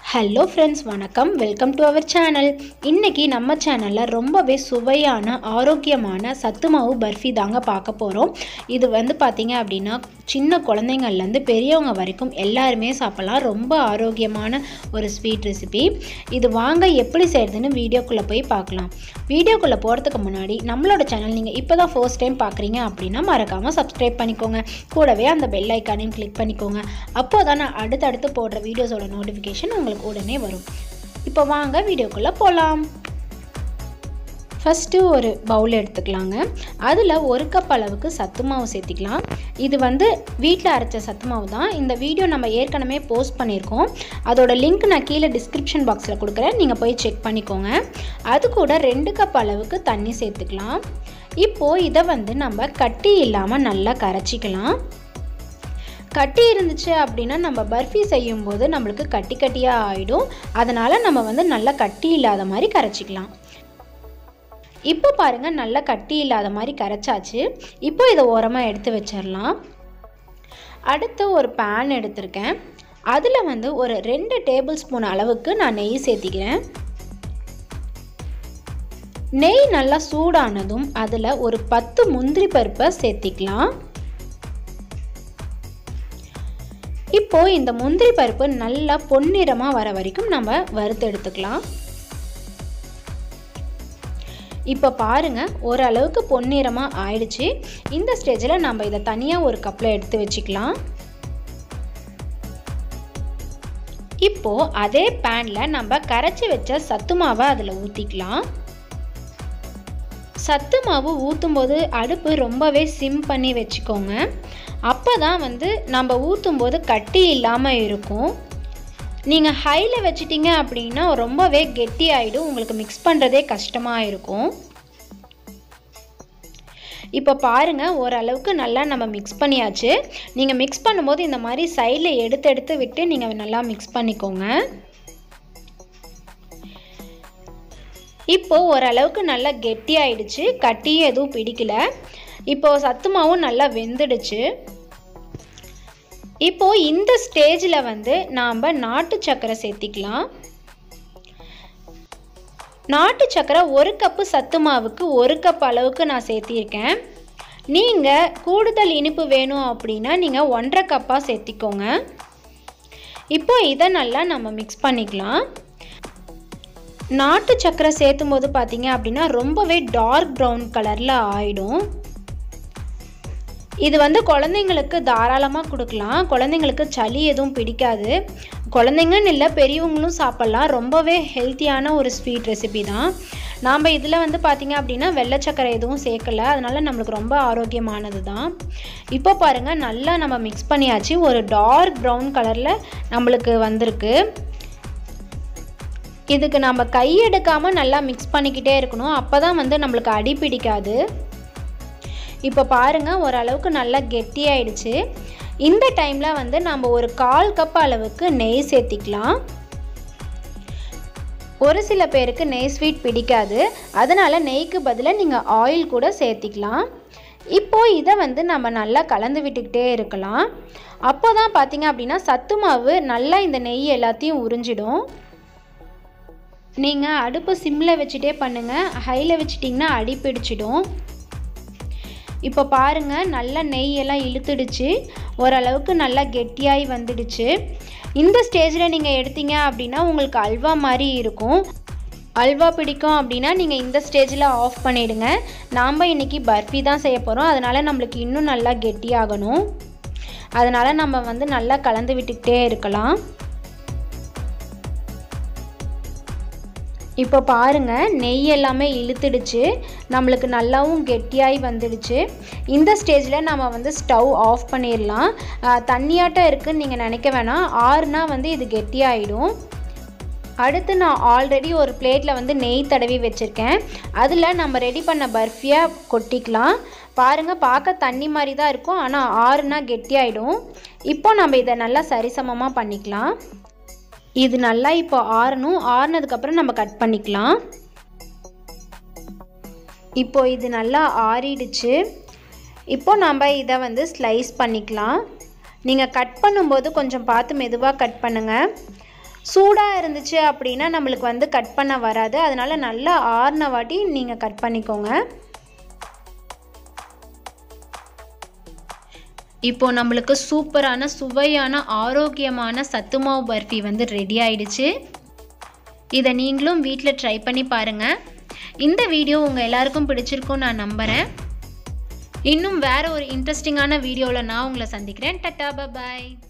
hello friends வணக்கம் welcome to our channel இன்றைக்கி நம்ம சேனலில் ரொம்பவே சுவையான ஆரோக்கியமான சத்து மாவு பர்ஃபி தாங்க பார்க்க போகிறோம் இது வந்து பார்த்திங்க அப்படின்னா சின்ன குழந்தைங்கள்லேருந்து பெரியவங்க வரைக்கும் எல்லாருமே சாப்பிட்லாம் ரொம்ப ஆரோக்கியமான ஒரு ஸ்வீட் ரெசிபி இது வாங்க எப்படி செய்கிறதுன்னு வீடியோக்குள்ளே போய் பார்க்கலாம் வீடியோக்குள்ளே போகிறதுக்கு முன்னாடி நம்மளோட சேனல் நீங்கள் இப்போ தான் ஃபர்ஸ்ட் டைம் பார்க்குறீங்க அப்படின்னா மறக்காமல் சப்ஸ்கிரைப் பண்ணிக்கோங்க கூடவே அந்த பெல் ஐக்கானையும் கிளிக் பண்ணிக்கோங்க அப்போ தான் நான் அடுத்தடுத்து போடுற வீடியோஸோட நோட்டிஃபிகேஷன் உங்களுக்கு உடனே வரும் இப்போ வாங்க வீடியோக்குள்ளே போகலாம் ஃபஸ்ட்டு ஒரு பவுல் எடுத்துக்கலாங்க அதில் ஒரு கப் அளவுக்கு சத்து மாவு சேர்த்திக்கலாம் இது வந்து வீட்டில் அரைச்ச சத்து மாவு தான் இந்த வீடியோ நம்ம ஏற்கனவே போஸ்ட் பண்ணியிருக்கோம் அதோட லிங்க் நான் கீழே டிஸ்கிரிப்ஷன் பாக்ஸில் கொடுக்குறேன் நீங்கள் போய் செக் பண்ணிக்கோங்க அது கூட ரெண்டு கப் அளவுக்கு தண்ணி சேர்த்துக்கலாம் இப்போது இதை வந்து நம்ம கட்டி இல்லாமல் நல்லா கரைச்சிக்கலாம் கட்டி இருந்துச்சு அப்படின்னா நம்ம பர்ஃபி செய்யும்போது நம்மளுக்கு கட்டி கட்டியாக ஆகிடும் அதனால் நம்ம வந்து நல்லா கட்டி இல்லாத மாதிரி கரைச்சிக்கலாம் இப்போ பாருங்கள் நல்லா கட்டி இல்லாத மாதிரி கரைச்சாச்சு இப்போ இதை ஓரமாக எடுத்து வச்சிடலாம் அடுத்து ஒரு பேன் எடுத்திருக்கேன் அதில் வந்து ஒரு ரெண்டு டேபிள் ஸ்பூன் அளவுக்கு நான் நெய் சேர்த்திக்கிறேன் நெய் நல்லா சூடானதும் அதில் ஒரு பத்து முந்திரி பருப்பை சேர்த்திக்கலாம் இப்போ இந்த முந்திரி பருப்பு நல்லா பொன்னிறமாக வர வரைக்கும் நம்ம வறுத்து எடுத்துக்கலாம் இப்போ பாருங்க ஓரளவுக்கு பொன்னிறமாக ஆயிடுச்சு இந்த ஸ்டேஜில் நம்ம இதை தனியாக ஒரு கப்பில் எடுத்து வச்சுக்கலாம் இப்போ அதே பேனில் நம்ம கரைச்சி வச்ச சத்து மாவை அதில் ஊற்றிக்கலாம் சத்து மாவு ஊற்றும் போது அடுப்பு ரொம்பவே சிம் பண்ணி வச்சுக்கோங்க அப்போ தான் வந்து நம்ம ஊற்றும் போது கட்டி இல்லாமல் இருக்கும் நீங்கள் ஹையில் வச்சிட்டிங்க அப்படின்னா ரொம்பவே கெட்டி ஆகிடும் உங்களுக்கு மிக்ஸ் பண்ணுறதே கஷ்டமாக இருக்கும் இப்போ பாருங்கள் ஓரளவுக்கு நல்லா நம்ம மிக்ஸ் பண்ணியாச்சு நீங்கள் மிக்ஸ் பண்ணும்போது இந்த மாதிரி சைடில் எடுத்து எடுத்து விட்டு நீங்கள் நல்லா மிக்ஸ் பண்ணிக்கோங்க இப்போ ஓரளவுக்கு நல்லா கெட்டி ஆயிடுச்சு கட்டியும் எதுவும் பிடிக்கல இப்போ சத்து மாவும் நல்லா வெந்துடுச்சு இப்போ இந்த ஸ்டேஜில் வந்து நாம் நாட்டு சக்கரை சேர்த்திக்கலாம் நாட்டு சக்கரை ஒரு கப்பு சத்து மாவுக்கு ஒரு கப் அளவுக்கு நான் சேர்த்திருக்கேன் நீங்கள் கூடுதல் இனிப்பு வேணும் அப்படின்னா நீங்கள் ஒன்றரை கப்பாக சேர்த்திக்கோங்க இப்போ இதை நல்லா நம்ம மிக்ஸ் பண்ணிக்கலாம் நாட்டு சக்கரை சேர்த்தும் போது பார்த்தீங்க அப்படின்னா ரொம்பவே டார்க் ப்ரௌன் கலரில் ஆகிடும் இது வந்து குழந்தைங்களுக்கு தாராளமாக கொடுக்கலாம் குழந்தைங்களுக்கு சளி எதுவும் பிடிக்காது குழந்தைங்கன்னு இல்லை பெரியவங்களும் சாப்பிட்லாம் ரொம்பவே ஹெல்த்தியான ஒரு ஸ்வீட் ரெசிபி தான் நாம் இதில் வந்து பார்த்திங்க அப்படின்னா வெள்ளை சக்கரை எதுவும் சேர்க்கலை அதனால் நம்மளுக்கு ரொம்ப ஆரோக்கியமானது தான் இப்போ பாருங்கள் நல்லா நம்ம மிக்ஸ் பண்ணியாச்சு ஒரு டார்க் ப்ரௌன் கலரில் நம்மளுக்கு வந்திருக்கு இதுக்கு நம்ம கை எடுக்காமல் நல்லா மிக்ஸ் பண்ணிக்கிட்டே இருக்கணும் அப்போ தான் வந்து நம்மளுக்கு அடி பிடிக்காது இப்போ பாருங்கள் ஓரளவுக்கு நல்லா கெட்டியாயிடுச்சு இந்த டைமில் வந்து நம்ம ஒரு கால் கப் அளவுக்கு நெய் சேர்த்திக்கலாம் ஒரு சில பேருக்கு நெய் ஸ்வீட் பிடிக்காது அதனால் நெய்க்கு பதிலாக நீங்கள் ஆயில் கூட சேர்த்திக்கலாம் இப்போது இதை வந்து நம்ம நல்லா கலந்து விட்டுக்கிட்டே இருக்கலாம் அப்போ தான் பார்த்தீங்க அப்படின்னா சத்து மாவு நல்லா இந்த நெய் எல்லாத்தையும் உறிஞ்சிடும் நீங்கள் அடுப்பு சிம்மில் வச்சுட்டே பண்ணுங்கள் ஹையில் வச்சிட்டிங்கன்னா அடி பிடிச்சிடும் இப்போ பாருங்கள் நல்லா நெய் எல்லாம் இழுத்துடுச்சு ஓரளவுக்கு நல்லா கெட்டியாகி வந்துடுச்சு இந்த ஸ்டேஜில் நீங்கள் எடுத்தீங்க அப்படின்னா உங்களுக்கு அல்வா மாதிரி இருக்கும் அல்வா பிடிக்கும் அப்படின்னா நீங்கள் இந்த ஸ்டேஜில் ஆஃப் பண்ணிவிடுங்க நாம் இன்றைக்கி பர்ஃபி தான் செய்ய போகிறோம் அதனால் நம்மளுக்கு இன்னும் நல்லா கெட்டியாகணும் அதனால் நம்ம வந்து நல்லா கலந்து விட்டுக்கிட்டே இருக்கலாம் இப்போ பாருங்கள் நெய் எல்லாமே இழுத்துடுச்சு நம்மளுக்கு நல்லாவும் கெட்டியாகி வந்துடுச்சு இந்த ஸ்டேஜில் நம்ம வந்து ஸ்டவ் ஆஃப் பண்ணிடலாம் தண்ணியாட்டம் இருக்குதுன்னு நீங்கள் நினைக்க வேணாம் ஆறுனா வந்து இது கெட்டியாயிடும் அடுத்து நான் ஆல்ரெடி ஒரு பிளேட்டில் வந்து நெய் தடவி வச்சுருக்கேன் அதில் நம்ம ரெடி பண்ண பர்ஃபியாக கொட்டிக்கலாம் பாருங்கள் பார்க்க தண்ணி மாதிரி தான் இருக்கும் ஆனால் ஆறுனா கெட்டியாயிடும் இப்போ நம்ம இதை நல்லா சரிசமமாக பண்ணிக்கலாம் இது நல்லா இப்போ ஆறணும் ஆறுனதுக்கப்புறம் நம்ம கட் பண்ணிக்கலாம் இப்போ இது நல்லா ஆறிடுச்சு இப்போ நம்ம இதை வந்து ஸ்லைஸ் பண்ணிக்கலாம் நீங்கள் கட் பண்ணும்போது கொஞ்சம் பார்த்து மெதுவாக கட் பண்ணுங்கள் சூடாக இருந்துச்சு அப்படின்னா நம்மளுக்கு வந்து கட் பண்ண வராது அதனால் நல்லா ஆறின வாட்டி நீங்கள் கட் பண்ணிக்கோங்க இப்போ நம்மளுக்கு சூப்பரான சுவையான ஆரோக்கியமான சத்து மாவு பர்ஃபி வந்து ரெடி ஆயிடுச்சு இதை நீங்களும் வீட்டில் ட்ரை பண்ணி பாருங்கள் இந்த வீடியோ உங்கள் எல்லாருக்கும் பிடிச்சிருக்கும் நான் நம்புகிறேன் இன்னும் வேறு ஒரு இன்ட்ரெஸ்டிங்கான வீடியோவில் நான் உங்களை சந்திக்கிறேன் டட்டா பாய்